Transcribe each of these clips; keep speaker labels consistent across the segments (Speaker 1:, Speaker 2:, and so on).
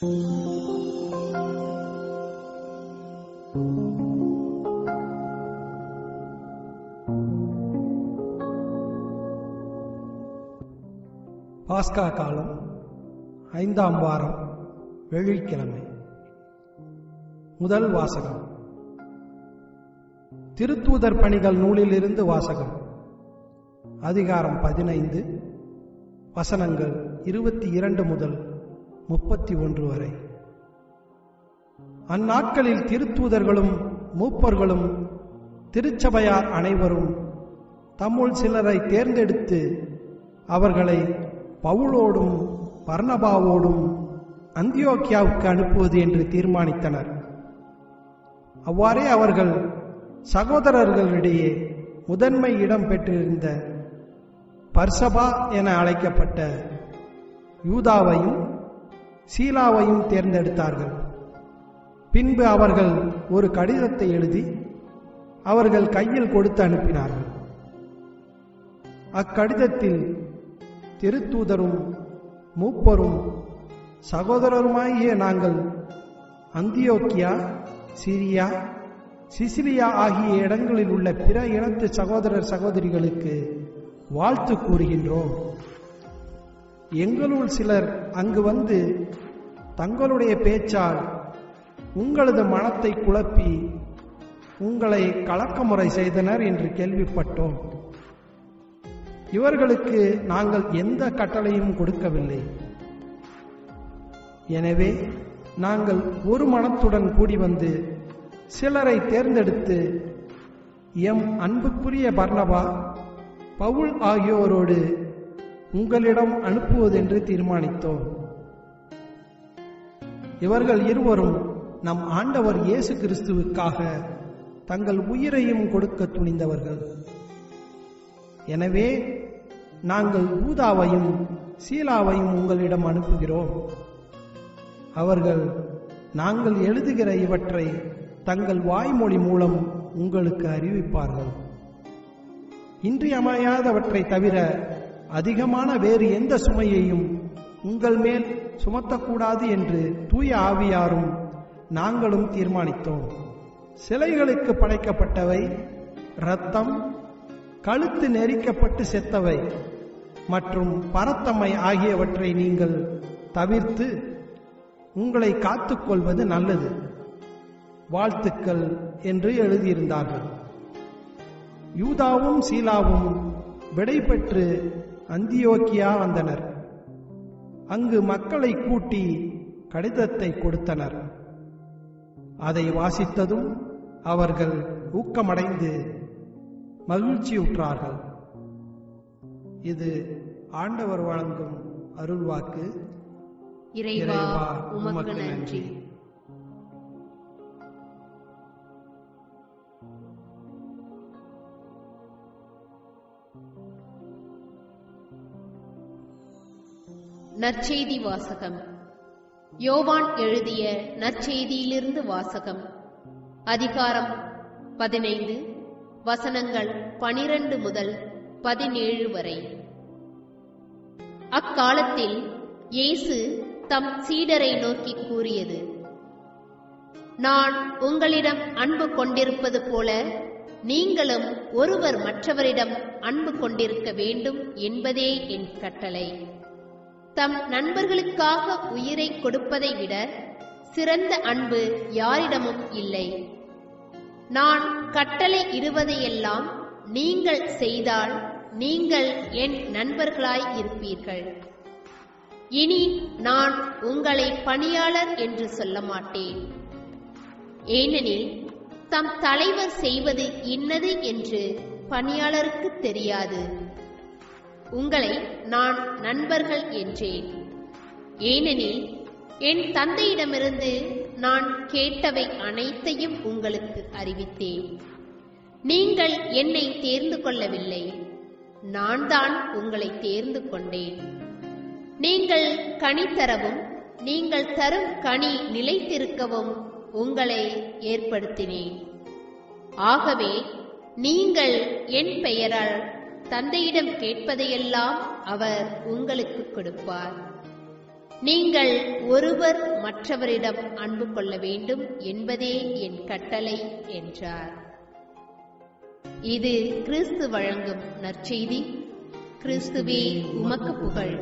Speaker 1: பாஸ்கா காலம் ஐந்தாம் வாரம் வெள்ளிக்கிழமை முதல் வாசகம் திருத்தூதர் பணிகள் நூலிலிருந்து வாசகம் அதிகாரம் பதினைந்து வசனங்கள் இருபத்தி இரண்டு முதல் முப்பத்தி ஒன்று வரை அந்நாட்களில் திருத்தூதர்களும் மூப்பர்களும் திருச்சபையார் அனைவரும் தம்முள் சிலரை தேர்ந்தெடுத்து அவர்களை பவுலோடும் பர்ணபாவோடும் அந்தியோக்கியாவுக்கு அனுப்புவது என்று தீர்மானித்தனர் அவ்வாறே அவர்கள் சகோதரர்களிடையே முதன்மை இடம் பெற்றிருந்த பர்சபா என அழைக்கப்பட்ட யூதாவையும் சீலாவையும் தேர்ந்தெடுத்தார்கள் பின்பு அவர்கள் ஒரு கடிதத்தை எழுதி அவர்கள் கையில் கொடுத்து அனுப்பினார்கள் அக்கடிதத்தில் திருத்தூதரும் மூப்பரும் சகோதரருமாகிய நாங்கள் அந்தியோக்கியா சிரியா சிசிலியா ஆகிய இடங்களில் உள்ள பிற இனத்து சகோதரர் சகோதரிகளுக்கு வாழ்த்து கூறுகின்றோம் எங்களுள் சிலர் அங்கு வந்து தங்களுடைய பேச்சால் உங்களது மனத்தை குழப்பி உங்களை கலக்கமுறை செய்தனர் என்று கேள்விப்பட்டோம் இவர்களுக்கு நாங்கள் எந்த கட்டளையும் கொடுக்கவில்லை எனவே நாங்கள் ஒரு மனத்துடன் கூடி வந்து சிலரை தேர்ந்தெடுத்து எம் அன்புக்குரிய பர்ணபா பவுல் ஆகியோரோடு உங்களிடம் அனுப்புவதென்று தீர்மானித்தோம் இவர்கள் இருவரும் நம் ஆண்டவர் இயேசு கிறிஸ்துவுக்காக தங்கள் உயிரையும் கொடுக்க துணிந்தவர்கள் எனவே நாங்கள் ஊதாவையும் சீலாவையும் உங்களிடம் அனுப்புகிறோம் அவர்கள் நாங்கள் எழுதுகிற இவற்றை தங்கள் வாய்மொழி மூலம் உங்களுக்கு அறிவிப்பார்கள் இன்றியமையாதவற்றை தவிர அதிகமான வேறு எந்த சுமையையும் உங்கள் மேல் சுமத்தக்கூடாது என்று தூய ஆவியாரும் நாங்களும் தீர்மானித்தோம் சிலைகளுக்கு படைக்கப்பட்டவை இரத்தம் கழுத்து நெரிக்கப்பட்டு செத்தவை மற்றும் பரத்தம்மை ஆகியவற்றை நீங்கள் தவிர்த்து உங்களை காத்துக்கொள்வது நல்லது வாழ்த்துக்கள் என்று எழுதியிருந்தார்கள் யூதாவும் சீலாவும் விடை பெற்று அந்தியோக்கியா வந்தனர் அங்கு மக்களை கூட்டி கடிதத்தை கொடுத்தனர் அதை வாசித்ததும் அவர்கள் ஊக்கமடைந்து மகிழ்ச்சியுற்றார்கள் இது ஆண்டவர் வழங்கும் அருள்வாக்கு
Speaker 2: இறைவா உமக்கு நன்றி நற்செய்தி வாசகம் யோவான் எழுதிய நற்செய்தியிலிருந்து வாசகம் அதிகாரம் பதினைந்து வசனங்கள் பனிரண்டு முதல் பதினேழு வரை அக்காலத்தில் இயேசு தம் சீடரை நோக்கி கூறியது நான் உங்களிடம் அன்பு கொண்டிருப்பது போல நீங்களும் ஒருவர் மற்றவரிடம் அன்பு கொண்டிருக்க வேண்டும் என்பதே என் கட்டளை தம் நண்பர்களுக்காக உயிரை கொடுப்பதை விட சிறந்த அன்பு யாரிடமும் இல்லை நான் கட்டளை இடுவதையெல்லாம் நீங்கள் செய்தால் நீங்கள் என் நண்பர்களாய் இருப்பீர்கள் இனி நான் உங்களை பணியாளர் என்று சொல்ல மாட்டேன் ஏனெனில் தம் தலைவர் செய்வது இன்னது என்று பணியாளருக்கு தெரியாது உங்களை நான் நண்பர்கள் என்றேன் ஏனெனில் என் தந்தையிடமிருந்து நான் கேட்டவை அனைத்தையும் உங்களுக்கு அறிவித்தேன் நீங்கள் என்னை தேர்ந்து கொள்ளவில்லை நான் தான் உங்களை தேர்ந்து கொண்டேன் நீங்கள் கனி தரவும் நீங்கள் தரும் கனி நிலைத்திருக்கவும் உங்களை ஏற்படுத்தினேன் ஆகவே நீங்கள் என் பெயரால் தந்தையிடம் கேட்பதையெல்லாம் அவர் உங்களுக்கு கொடுப்பார் நீங்கள் ஒருவர் மற்றவரிடம் அன்பு கொள்ள வேண்டும் என்பதே என் கட்டளை என்றார் இது கிறிஸ்து வழங்கும் நற்செய்தி கிறிஸ்துவே உமக்கு புகழ்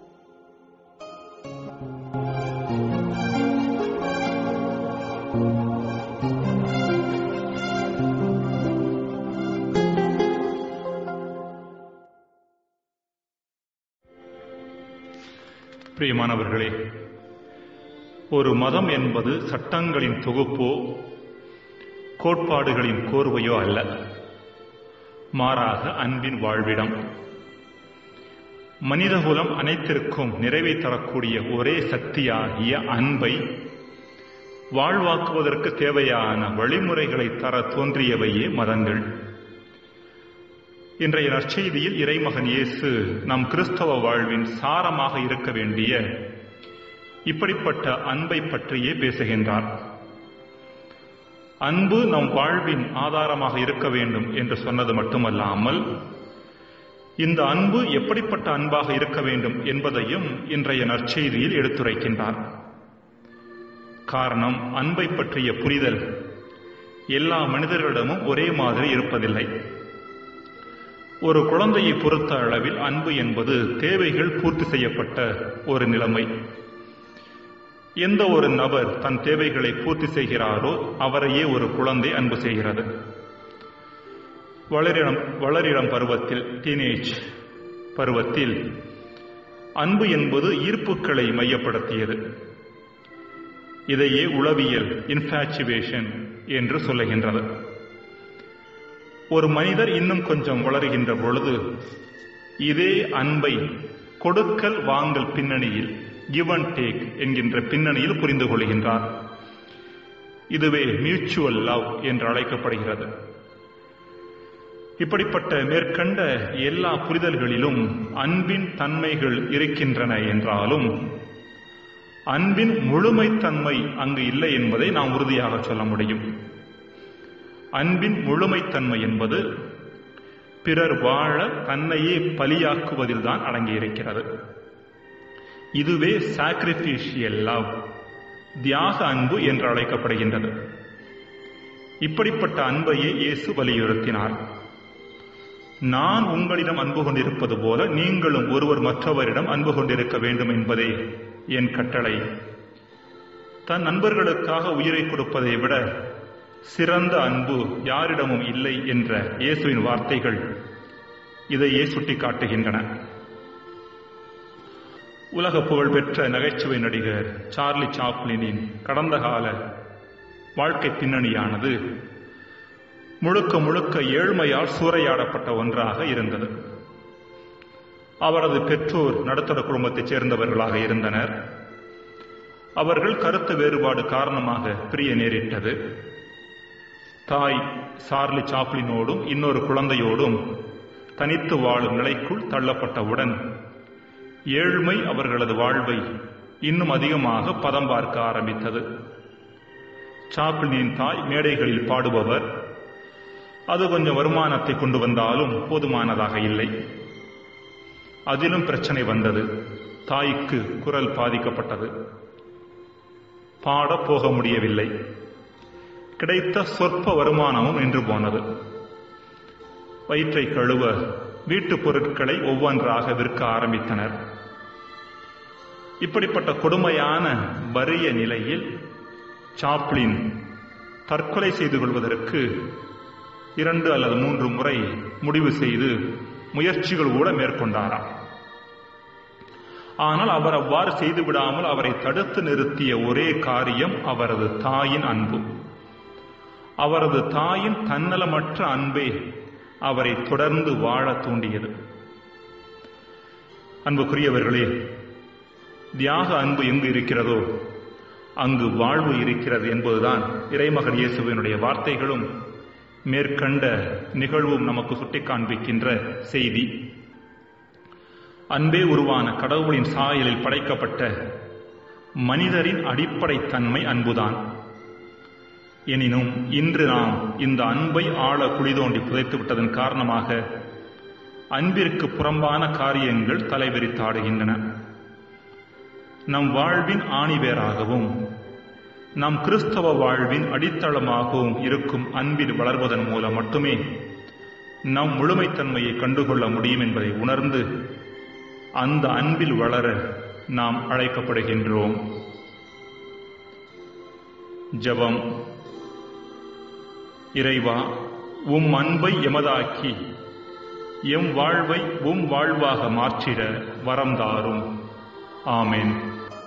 Speaker 3: பிரியமானவர்களே ஒரு மதம் என்பது சட்டங்களின் தொகுப்போ கோட்பாடுகளின் கோர்வையோ அல்ல மாறாக அன்பின் வாழ்விடம் மனிதகுலம் அனைத்திற்கும் நிறைவை தரக்கூடிய ஒரே சக்தியாகிய அன்பை வாழ்வாக்குவதற்கு தேவையான வழிமுறைகளை தர தோன்றியவையே மதங்கள் இன்றைய நற்செய்தியில் இறைமகன் இயேசு நம் கிறிஸ்தவ வாழ்வின் சாரமாக இருக்க வேண்டிய இப்படிப்பட்ட அன்பை பற்றியே பேசுகின்றார் அன்பு நம் வாழ்வின் ஆதாரமாக இருக்க வேண்டும் என்று சொன்னது மட்டுமல்லாமல் இந்த அன்பு எப்படிப்பட்ட அன்பாக இருக்க வேண்டும் என்பதையும் இன்றைய நற்செய்தியில் எடுத்துரைக்கின்றார் காரணம் அன்பை பற்றிய புரிதல் எல்லா மனிதர்களிடமும் ஒரே மாதிரி இருப்பதில்லை ஒரு குழந்தையை பொறுத்த அளவில் அன்பு என்பது தேவைகள் பூர்த்தி செய்யப்பட்ட ஒரு நிலைமை எந்த ஒரு நபர் தன் தேவைகளை பூர்த்தி செய்கிறாரோ அவரையே ஒரு குழந்தை அன்பு செய்கிறது வளரிடம் வளரிடம் பருவத்தில் டீனேஜ் பருவத்தில் அன்பு என்பது ஈர்ப்புகளை மையப்படுத்தியது இதையே உளவியல் இன்ஃபாச்சுவேஷன் என்று சொல்லுகின்றது ஒரு மனிதர் இன்னும் கொஞ்சம் வளருகின்ற பொழுது இதே அன்பை கொடுக்கல் வாங்கல் பின்னணியில் கிவ் அண்ட் டேக் என்கின்ற பின்னணியில் புரிந்து கொள்கின்றார் இதுவே மியூச்சுவல் லவ் என்று அழைக்கப்படுகிறது இப்படிப்பட்ட மேற்கண்ட எல்லா புரிதல்களிலும் அன்பின் தன்மைகள் இருக்கின்றன என்றாலும் அன்பின் முழுமைத்தன்மை அங்கு இல்லை என்பதை நாம் உறுதியாக சொல்ல முடியும் அன்பின் முழுமைத்தன்மை என்பது பிறர் வாழ தன்னையே பலியாக்குவதில் தான் அடங்கியிருக்கிறது இதுவே சாக்ரிபிஷியல் லவ் தியாக அன்பு என்று அழைக்கப்படுகின்றது இப்படிப்பட்ட அன்பையே இயேசு வலியுறுத்தினார் நான் உங்களிடம் அன்பு கொண்டிருப்பது போல நீங்களும் ஒருவர் மற்றவரிடம் அன்பு கொண்டிருக்க வேண்டும் என்பதே என் கட்டளை தன் நண்பர்களுக்காக உயிரை கொடுப்பதை விட சிறந்த அன்பு யாரிடமும் இல்லை என்ற இயேசுவின் வார்த்தைகள் இதையே சுட்டிக்காட்டுகின்றன உலக புகழ்பெற்ற நகைச்சுவை நடிகர் சார்லி சாப்ளினின் கடந்த கால வாழ்க்கை பின்னணியானது முழுக்க முழுக்க ஏழ்மையால் சூறையாடப்பட்ட ஒன்றாக இருந்தது அவரது பெற்றோர் நடுத்தர குடும்பத்தைச் சேர்ந்தவர்களாக இருந்தனர் அவர்கள் கருத்து வேறுபாடு காரணமாக பிரிய நேரிட்டது தாய் சார்லி சாப்ளினோடும் இன்னொரு குழந்தையோடும் தனித்து வாழும் நிலைக்குள் தள்ளப்பட்டவுடன் ஏழ்மை அவர்களது வாழ்வை இன்னும் அதிகமாக பதம் பார்க்க ஆரம்பித்தது சாப்ளினின் தாய் மேடைகளில் பாடுபவர் அது கொஞ்சம் வருமானத்தை கொண்டு வந்தாலும் போதுமானதாக இல்லை அதிலும் பிரச்சனை வந்தது தாய்க்கு குரல் பாதிக்கப்பட்டது பாட போக முடியவில்லை கிடைத்த சொற்ப வருமானமும் நின்று போனது வயிற்றை கழுவ வீட்டுப் பொருட்களை ஒவ்வொன்றாக விற்க ஆரம்பித்தனர் இப்படிப்பட்ட கொடுமையான வறிய நிலையில் சாப்ளின் தற்கொலை செய்து கொள்வதற்கு இரண்டு அல்லது மூன்று முறை முடிவு செய்து முயற்சிகள் கூட மேற்கொண்டாராம் ஆனால் அவர் அவ்வாறு செய்து விடாமல் அவரை தடுத்து நிறுத்திய ஒரே காரியம் அவரது தாயின் அன்பு அவரது தாயின் தன்னலமற்ற அன்பே அவரை தொடர்ந்து வாழ தூண்டியது அன்புக்குரியவர்களே தியாக அன்பு எங்கு இருக்கிறதோ அங்கு வாழ்வு இருக்கிறது என்பதுதான் இறைமகன் இயேசுவினுடைய வார்த்தைகளும் மேற்கண்ட நிகழ்வும் நமக்கு சுட்டி காண்பிக்கின்ற செய்தி அன்பே உருவான கடவுளின் சாயலில் படைக்கப்பட்ட மனிதரின் அடிப்படை தன்மை அன்புதான் எனினும் இன்று நாம் இந்த அன்பை ஆழ குளிதோண்டி புதைத்து விட்டதன் காரணமாக அன்பிற்கு புறம்பான காரியங்கள் தலைவிரித்தாடுகின்றன நம் வாழ்வின் ஆணிவேராகவும் நம் கிறிஸ்தவ வாழ்வின் அடித்தளமாகவும் இருக்கும் அன்பில் வளர்வதன் மூலம் மட்டுமே நம் முழுமைத்தன்மையை கண்டுகொள்ள முடியும் என்பதை உணர்ந்து அந்த அன்பில் வளர நாம் அழைக்கப்படுகின்றோம் ஜெபம் இறைவா உம் அன்பை எமதாக்கி எம் வாழ்வை உம் வாழ்வாக மாற்றிட வரம் தாரும் ஆமென்